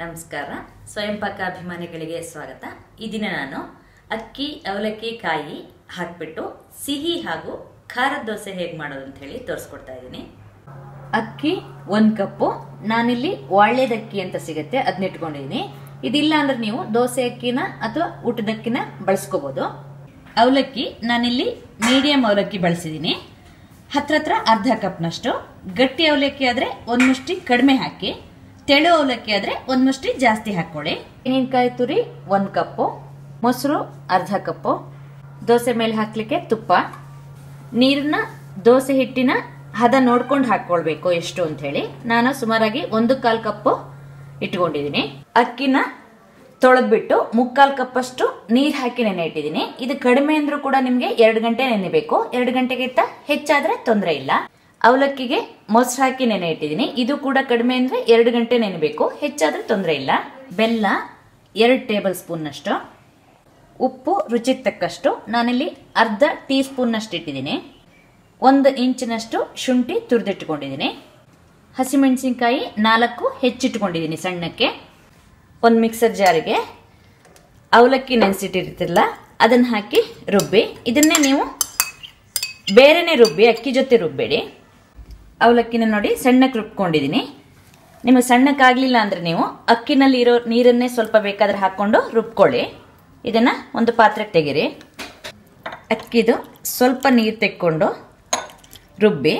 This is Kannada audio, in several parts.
ನಮಸ್ಕಾರ ಸ್ವಯಂ ಪಾಕ ಅಭಿಮಾನಿಗಳಿಗೆ ಸ್ವಾಗತ ಈ ದಿನ ನಾನು ಅಕ್ಕಿ ಅವಲಕ್ಕಿ ಕಾಯಿ ಹಾಕ್ಬಿಟ್ಟು ಸಿಹಿ ಹಾಗೂ ಖಾರದ ದೋಸೆ ಹೇಗೆ ಮಾಡೋದು ಅಂತ ಹೇಳಿ ತೋರಿಸ್ಕೊಡ್ತಾ ಇದ್ದೀನಿ ಅಕ್ಕಿ ಒಂದು ಕಪ್ಪು ನಾನಿಲ್ಲಿ ಒಳ್ಳೆದಕ್ಕಿ ಅಂತ ಸಿಗುತ್ತೆ ಅದನ್ನ ಇಟ್ಕೊಂಡಿದ್ದೀನಿ ಇದಿಲ್ಲ ಅಂದ್ರೆ ನೀವು ದೋಸೆ ಅಕ್ಕಿನ ಅಥವಾ ಊಟದ ಅಕ್ಕಿನ ಬಳಸ್ಕೋಬಹುದು ಅವಲಕ್ಕಿ ನಾನಿಲ್ಲಿ ಮೀಡಿಯಂ ಅವಲಕ್ಕಿ ಬಳಸಿದ್ದೀನಿ ಹತ್ರ ಹತ್ರ ಅರ್ಧ ಕಪ್ನಷ್ಟು ಗಟ್ಟಿ ಅವಲಕ್ಕಿ ಆದ್ರೆ ಒಂದ್ ಮುಷ್ಟಿ ಕಡಿಮೆ ಹಾಕಿ ತೆಳು ಅವಲಕ್ಕಿ ಆದ್ರೆ ಒಂದ್ ಮುಷ್ಟಿ ಜಾಸ್ತಿ ಹಾಕೊಳ್ಳಿ ತೆಂಗಿನಕಾಯಿ ತುರಿ ಒಂದ್ ಕಪ್ಪು ಮೊಸರು ಅರ್ಧ ಕಪ್ಪು ದೋಸೆ ಮೇಲೆ ಹಾಕ್ಲಿಕ್ಕೆ ತುಪ್ಪ ನೀರನ್ನ ದೋಸೆ ಹಿಟ್ಟಿನ ಹದ ನೋಡ್ಕೊಂಡು ಹಾಕೊಳ್ಬೇಕು ಎಷ್ಟು ಅಂತ ಹೇಳಿ ನಾನು ಸುಮಾರಾಗಿ ಒಂದು ಕಾಲ್ ಕಪ್ಪು ಇಟ್ಕೊಂಡಿದ್ದೀನಿ ಅಕ್ಕಿನ ತೊಳೆದ್ಬಿಟ್ಟು ಮುಕ್ಕಾಲ್ ಕಪ್ಪಷ್ಟು ನೀರ್ ಹಾಕಿ ನೆನೆ ಇಟ್ಟಿದ್ದೀನಿ ಇದು ಕಡಿಮೆ ಅಂದ್ರೂ ಕೂಡ ನಿಮ್ಗೆ ಎರಡು ಗಂಟೆ ನೆನೆಬೇಕು ಎರಡು ಗಂಟೆಗಿಂತ ಹೆಚ್ಚಾದ್ರೆ ತೊಂದರೆ ಇಲ್ಲ ಅವಲಕ್ಕಿಗೆ ಮೊಸರು ಹಾಕಿ ನೆನೆ ಇಟ್ಟಿದ್ದೀನಿ ಇದು ಕೂಡ ಕಡಿಮೆ ಅಂದ್ರೆ ಎರಡು ಗಂಟೆ ನೆನೆಬೇಕು ಹೆಚ್ಚಾದ್ರೆ ತೊಂದರೆ ಇಲ್ಲ ಬೆಲ್ಲ ಎರಡು ಟೇಬಲ್ ಸ್ಪೂನ್ನಷ್ಟು ಉಪ್ಪು ರುಚಿಗೆ ತಕ್ಕಷ್ಟು ನಾನಿಲ್ಲಿ ಅರ್ಧ ಟೀ ಸ್ಪೂನ್ನಷ್ಟು ಇಟ್ಟಿದ್ದೀನಿ ಒಂದು ಇಂಚಿನಷ್ಟು ಶುಂಠಿ ತುರಿದಿಟ್ಕೊಂಡಿದ್ದೀನಿ ಹಸಿಮೆಣಸಿನ್ಕಾಯಿ ನಾಲ್ಕು ಹೆಚ್ಚಿಟ್ಕೊಂಡಿದ್ದೀನಿ ಸಣ್ಣಕ್ಕೆ ಒಂದು ಮಿಕ್ಸರ್ ಜಾರಿಗೆ ಅವಲಕ್ಕಿ ನೆನೆಸಿಟ್ಟಿರ್ತಿರಲ್ಲ ಅದನ್ನು ಹಾಕಿ ರುಬ್ಬಿ ಇದನ್ನೇ ನೀವು ಬೇರೆನೇ ರುಬ್ಬಿ ಅಕ್ಕಿ ಜೊತೆ ರುಬ್ಬೇಡಿ ಅವಲಕ್ಕಿನ ನೋಡಿ ಸಣ್ಣಕ್ಕೆ ರುಬ್ಕೊಂಡಿದ್ದೀನಿ ನಿಮಗೆ ಸಣ್ಣಕ್ಕಾಗಲಿಲ್ಲ ಅಂದರೆ ನೀವು ಅಕ್ಕಿನಲ್ಲಿ ಇರೋ ನೀರನ್ನೇ ಸ್ವಲ್ಪ ಬೇಕಾದ್ರೆ ಹಾಕ್ಕೊಂಡು ರುಬ್ಕೊಳ್ಳಿ ಇದನ್ನು ಒಂದು ಪಾತ್ರೆಗೆ ತೆಗೀರಿ ಅಕ್ಕಿದು ಸ್ವಲ್ಪ ನೀರು ತೆಕ್ಕೊಂಡು ರುಬ್ಬಿ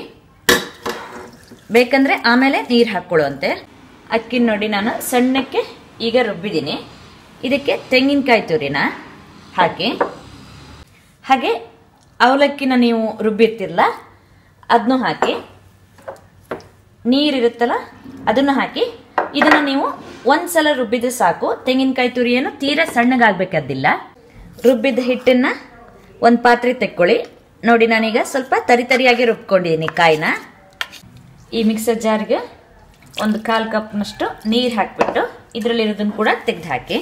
ಬೇಕಂದ್ರೆ ಆಮೇಲೆ ನೀರು ಹಾಕ್ಕೊಳ್ಳುವಂತೆ ಅಕ್ಕಿ ನೋಡಿ ನಾನು ಸಣ್ಣಕ್ಕೆ ಈಗ ರುಬ್ಬಿದ್ದೀನಿ ಇದಕ್ಕೆ ತೆಂಗಿನಕಾಯಿ ತುರಿನ ಹಾಕಿ ಹಾಗೆ ಅವಲಕ್ಕಿನ ನೀವು ರುಬ್ಬಿರ್ತಿರಲ್ಲ ಅದನ್ನು ಹಾಕಿ ನೀರಿರುತ್ತಲ್ಲ ಅದನ್ನು ಹಾಕಿ ಇದನ್ನು ನೀವು ಒಂದ್ಸಲ ರುಬ್ಬಿದ್ರೆ ಸಾಕು ತೆಂಗಿನಕಾಯಿ ತುರಿ ಏನು ತೀರಾ ಸಣ್ಣಗಾಗಬೇಕಾದಿಲ್ಲ ರುಬ್ಬಿದ ಹಿಟ್ಟನ್ನ ಒಂದು ಪಾತ್ರೆ ತೆಕ್ಕೊಳ್ಳಿ ನೋಡಿ ನಾನೀಗ ಸ್ವಲ್ಪ ತರಿ ತರಿಯಾಗಿ ರುಬ್ಕೊಂಡಿದ್ದೀನಿ ಕಾಯಿನ ಈ ಮಿಕ್ಸರ್ ಜಾರ್ಗೆ ಒಂದು ಕಾಲು ಕಪ್ನಷ್ಟು ನೀರು ಹಾಕಿಬಿಟ್ಟು ಇದರಲ್ಲಿರೋದನ್ನು ಕೂಡ ತೆಗೆದು ಹಾಕಿ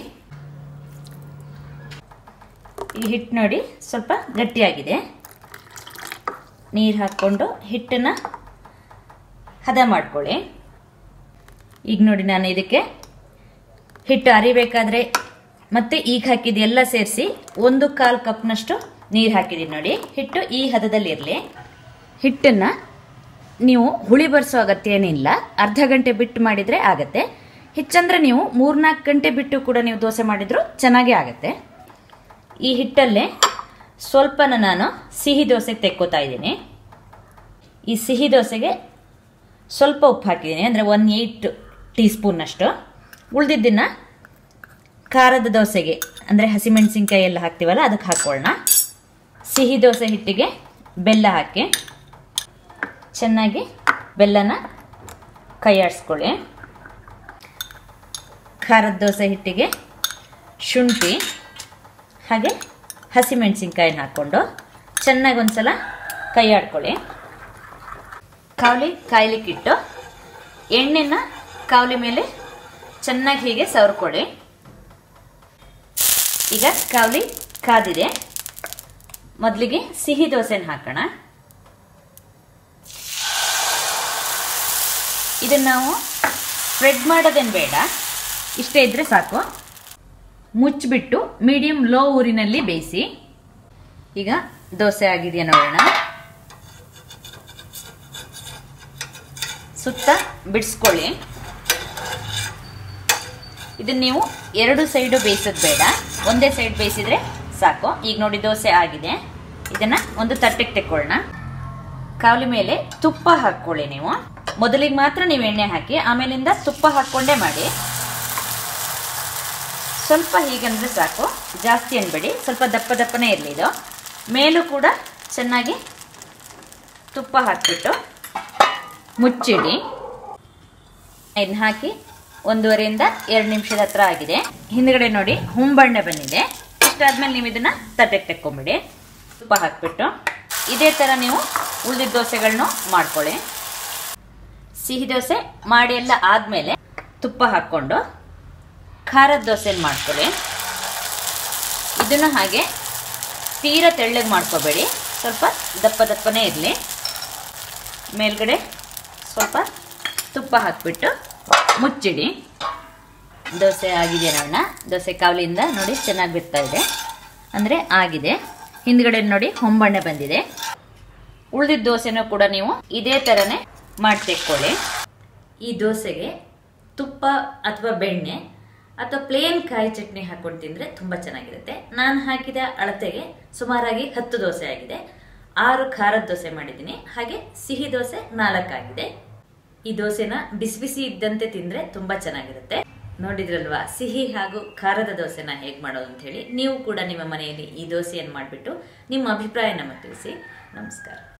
ಈ ಹಿಟ್ಟು ನೋಡಿ ಸ್ವಲ್ಪ ಗಟ್ಟಿಯಾಗಿದೆ ನೀರು ಹಾಕ್ಕೊಂಡು ಹಿಟ್ಟನ್ನು ಹದ ಮಾಡ್ಕೊಳ್ಳಿ ಈಗ ನೋಡಿ ನಾನು ಇದಕ್ಕೆ ಹಿಟ್ಟು ಅರಿಬೇಕಾದ್ರೆ ಮತ್ತೆ ಈಗ ಹಾಕಿದ ಎಲ್ಲ ಸೇರಿಸಿ ಒಂದು ಕಾಲು ಕಪ್ನಷ್ಟು ನೀರು ಹಾಕಿದ್ದೀನಿ ನೋಡಿ ಹಿಟ್ಟು ಈ ಹದದಲ್ಲಿ ಇರಲಿ ಹಿಟ್ಟನ್ನು ನೀವು ಹುಳಿ ಬರ್ಸೋ ಅಗತ್ಯ ಏನಿಲ್ಲ ಅರ್ಧ ಗಂಟೆ ಬಿಟ್ಟು ಮಾಡಿದರೆ ಆಗತ್ತೆ ಹೆಚ್ಚಂದ್ರೆ ನೀವು ಮೂರ್ನಾಲ್ಕು ಗಂಟೆ ಬಿಟ್ಟು ಕೂಡ ನೀವು ದೋಸೆ ಮಾಡಿದ್ರು ಚೆನ್ನಾಗೇ ಆಗತ್ತೆ ಈ ಹಿಟ್ಟಲ್ಲೇ ಸ್ವಲ್ಪನ ನಾನು ಸಿಹಿ ದೋಸೆ ತೆಕ್ಕೋತಾ ಇದ್ದೀನಿ ಈ ಸಿಹಿ ದೋಸೆಗೆ ಸ್ವಲ್ಪ ಉಪ್ಪು ಹಾಕಿದ್ದೀನಿ ಅಂದರೆ ಒನ್ ಏಯ್ಟ್ ಟೀ ಸ್ಪೂನ್ನಷ್ಟು ಉಳಿದಿದ್ದನ್ನು ಖಾರದ ದೋಸೆಗೆ ಅಂದರೆ ಹಸಿಮೆಣಸಿನ್ಕಾಯಿ ಎಲ್ಲ ಹಾಕ್ತೀವಲ್ಲ ಅದಕ್ಕೆ ಹಾಕ್ಕೊಳ್ಳೋಣ ಸಿಹಿ ದೋಸೆ ಹಿಟ್ಟಿಗೆ ಬೆಲ್ಲ ಹಾಕಿ ಚೆನ್ನಾಗಿ ಬೆಲ್ಲನ ಕೈಯಾಡಿಸ್ಕೊಳ್ಳಿ ಖಾರದ ದೋಸೆ ಹಿಟ್ಟಿಗೆ ಶುಂಠಿ ಹಾಗೆ ಹಸಿಮೆಣಸಿನ್ಕಾಯಿನ ಹಾಕ್ಕೊಂಡು ಚೆನ್ನಾಗಿ ಒಂದ್ಸಲ ಕೈಯಾಡ್ಕೊಳ್ಳಿ ಕಾವಲಿ ಕಾಯ್ಲಿಕ್ಕಿಟ್ಟು ಎಣ್ಣೆನ ಕಾವಲಿ ಮೇಲೆ ಚೆನ್ನಾಗಿ ಹೀಗೆ ಸವರ್ಕೊಳ್ಳಿ ಈಗ ಕಾವಲಿ ಕಾದಿದೆ ಮೊದಲಿಗೆ ಸಿಹಿ ದೋಸೆನ ಹಾಕೋಣ ಇದನ್ನು ನಾವು ಸ್ಪ್ರೆಡ್ ಮಾಡೋದೇನು ಬೇಡ ಇಷ್ಟೇ ಇದ್ರೆ ಸಾಕು ಮುಚ್ಚಿಬಿಟ್ಟು ಮೀಡಿಯಂ ಲೋ ಊರಿನಲ್ಲಿ ಬೇಯಿಸಿ ಈಗ ದೋಸೆ ಆಗಿದೆಯಾ ನೋಡೋಣ ಸುತ್ತ ಬಿಡಿಸ್ಕೊಳ್ಳಿ ಇದನ್ನ ನೀವು ಎರಡು ಸೈಡು ಬೇಯಿಸೋದು ಬೇಡ ಒಂದೇ ಸೈಡ್ ಬೇಯಿಸಿದ್ರೆ ಸಾಕು ಈಗ ನೋಡಿ ದೋಸೆ ಆಗಿದೆ ಇದನ್ನ ಒಂದು ತಟ್ಟೆಗೆ ತೆಕ್ಕೊಳ್ಳೋಣ ಕಾವಲಿ ಮೇಲೆ ತುಪ್ಪ ಹಾಕ್ಕೊಳ್ಳಿ ನೀವು ಮೊದಲಿಗೆ ಮಾತ್ರ ನೀವು ಎಣ್ಣೆ ಹಾಕಿ ಆಮೇಲಿಂದ ತುಪ್ಪ ಹಾಕ್ಕೊಂಡೇ ಮಾಡಿ ಸ್ವಲ್ಪ ಹೀಗಂದ್ರೆ ಸಾಕು ಜಾಸ್ತಿ ಅನ್ಬೇಡಿ ಸ್ವಲ್ಪ ದಪ್ಪ ದಪ್ಪನೇ ಇರಲಿ ಇದು ಮೇಲೂ ಕೂಡ ಚೆನ್ನಾಗಿ ತುಪ್ಪ ಹಾಕಿಬಿಟ್ಟು ಮುಚ್ಚಿಡಿ ಇದನ್ನ ಹಾಕಿ ಒಂದೂವರೆಯಿಂದ ಎರಡು ನಿಮಿಷದ ಹತ್ರ ಆಗಿದೆ ಹಿಂದ್ಗಡೆ ನೋಡಿ ಹುಂಬಣ್ಣೆ ಬಂದಿದೆ ಇಷ್ಟಾದ್ಮೇಲೆ ನೀವು ಇದನ್ನ ತಟ್ಟೆಗೆ ತೆಕ್ಕೊಂಬಿಡಿ ತುಪ್ಪ ಹಾಕ್ಬಿಟ್ಟು ಇದೇ ಥರ ನೀವು ಉಳಿದಿದ್ದ ದೋಸೆಗಳನ್ನೂ ಮಾಡ್ಕೊಳ್ಳಿ ಸಿಹಿ ದೋಸೆ ಮಾಡಿ ಎಲ್ಲ ಆದಮೇಲೆ ತುಪ್ಪ ಹಾಕ್ಕೊಂಡು ಖಾರದ ದೋಸೆನ ಮಾಡ್ಕೊಳ್ಳಿ ಇದನ್ನು ಹಾಗೆ ತೀರಾ ತೆಳ್ಳಗೆ ಮಾಡ್ಕೋಬೇಡಿ ಸ್ವಲ್ಪ ದಪ್ಪ ದಪ್ಪನೇ ಇರಲಿ ಮೇಲ್ಗಡೆ ಸ್ವಲ್ಪ ತುಪ್ಪ ಹಾಕಿಬಿಟ್ಟು ಮುಚ್ಚಿಡಿ ದೋಸೆ ಆಗಿದೆ ನೋಡೋಣ ದೋಸೆ ಕಾವಲಿಯಿಂದ ನೋಡಿ ಚೆನ್ನಾಗಿ ಬಿಡ್ತಾ ಇದೆ ಅಂದರೆ ಆಗಿದೆ ಹಿಂದ್ಗಡೆ ನೋಡಿ ಹೊಂಬಣ್ಣೆ ಬಂದಿದೆ ಉಳಿದಿದ್ದ ದೋಸೆನೂ ಕೂಡ ನೀವು ಇದೇ ಥರನೇ ಮಾಡಿ ತೆಕ್ಕೊಳ್ಳಿ ಈ ದೋಸೆಗೆ ತುಪ್ಪ ಅಥವಾ ಬೆಣ್ಣೆ ಅಥವಾ ಪ್ಲೇನ್ ಕಾಯಿ ಚಟ್ನಿ ಹಾಕೊಂಡು ತಿಂದರೆ ತುಂಬ ಚೆನ್ನಾಗಿರುತ್ತೆ ನಾನು ಹಾಕಿದ ಅಳತೆಗೆ ಸುಮಾರಾಗಿ ಹತ್ತು ದೋಸೆ ಆಗಿದೆ ಆರು ಖಾರದ ದೋಸೆ ಮಾಡಿದ್ದೀನಿ ಹಾಗೆ ಸಿಹಿ ದೋಸೆ ನಾಲ್ಕಾಗಿದೆ ಈ ದೋಸೆನ ಬಿಸಿ ಬಿಸಿ ಇದ್ದಂತೆ ತಿಂದರೆ ತುಂಬ ಚೆನ್ನಾಗಿರುತ್ತೆ ನೋಡಿದ್ರಲ್ವಾ ಸಿಹಿ ಹಾಗೂ ಖಾರದ ದೋಸೆನ ಹೇಗೆ ಮಾಡೋದು ಅಂತ ಹೇಳಿ ನೀವು ಕೂಡ ನಿಮ್ಮ ಮನೆಯಲ್ಲಿ ಈ ದೋಸೆಯನ್ನು ಮಾಡಿಬಿಟ್ಟು ನಿಮ್ಮ ಅಭಿಪ್ರಾಯ ನಮಗೆ ತಿಳಿಸಿ ನಮಸ್ಕಾರ